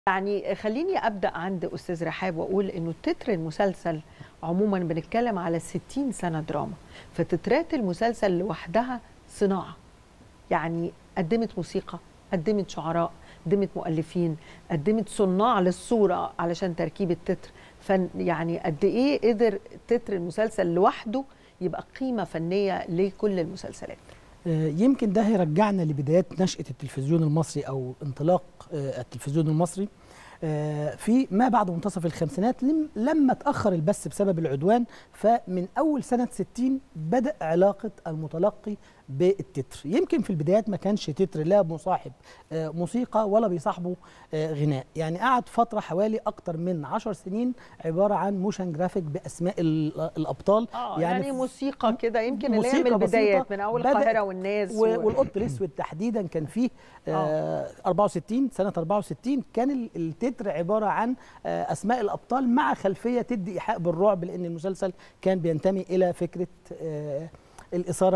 يعني خليني ابدا عند استاذ رحاب واقول انه تتر المسلسل عموما بنتكلم على 60 سنه دراما فتترات المسلسل لوحدها صناعه يعني قدمت موسيقى قدمت شعراء قدمت مؤلفين قدمت صناع للصوره علشان تركيب التتر فن يعني قد ايه قدر تتر المسلسل لوحده يبقى قيمه فنيه لكل المسلسلات يمكن ده هيرجعنا لبدايات نشأة التلفزيون المصري أو انطلاق التلفزيون المصري في ما بعد منتصف الخمسينات لما تأخر البث بسبب العدوان فمن أول سنة 60 بدأ علاقة المتلقي بالتتر يمكن في البدايات ما كانش تتر لا مصاحب موسيقى ولا بيصاحبه غناء يعني قعد فترة حوالي أكتر من عشر سنين عبارة عن موشن جرافيك بأسماء الأبطال آه يعني, يعني موسيقى كده يمكن اللي هي من البدايات من أول القاهرة والناس و... والقط الأسود تحديدا كان فيه آه 64 سنة 64 كان التتر عبارة عن آه أسماء الأبطال مع خلفية تدي إيحاء بالرعب لأن المسلسل كان بينتمي إلى فكرة آه الإثارة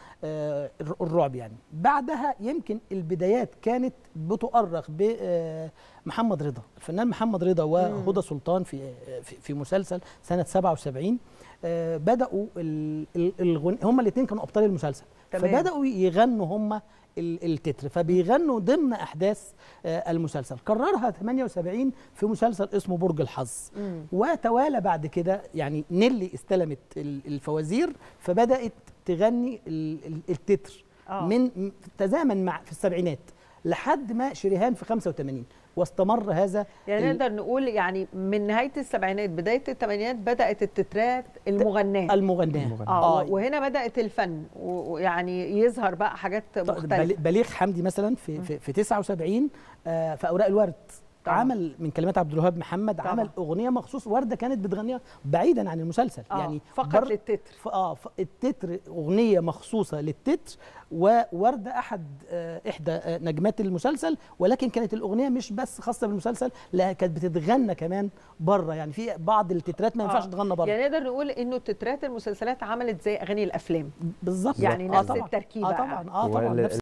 والرعب يعني بعدها يمكن البدايات كانت بتؤرخ بمحمد رضا الفنان محمد رضا وهدى سلطان في في مسلسل سنة 77 بدأوا الغن... هم الاثنين كانوا أبطال المسلسل تمام. فبدأوا يغنوا هم التتر فبيغنوا ضمن احداث المسلسل كررها 78 في مسلسل اسمه برج الحظ مم. وتوالى بعد كده يعني نيلي استلمت الفوازير فبدات تغني التتر أوه. من تزامن مع في السبعينات لحد ما شريهان في 85 واستمر هذا يعني نقدر نقول يعني من نهايه السبعينات بدايه الثمانينات بدات التترات المغناه المغناه اه وهنا بدات الفن ويعني يظهر بقى حاجات مختلفه بليغ حمدي مثلا في في, في 79 آه في اوراق الورد طبعا. عمل من كلمات عبد الوهاب محمد طبعا. عمل اغنيه مخصوص ورده كانت بتغنيها بعيدا عن المسلسل آه يعني فقط بر... للتتر اه التتر اغنيه مخصوصه للتتر وورده احد آه احدى آه نجمات المسلسل ولكن كانت الاغنيه مش بس خاصه بالمسلسل لا كانت بتتغنى كمان بره يعني في بعض التترات ما ينفعش آه. تتغنى بره يعني نقدر نقول انه تترات المسلسلات عملت زي اغاني الافلام بالظبط يعني نفس التركيبه اه طبعا اه طبعا نفس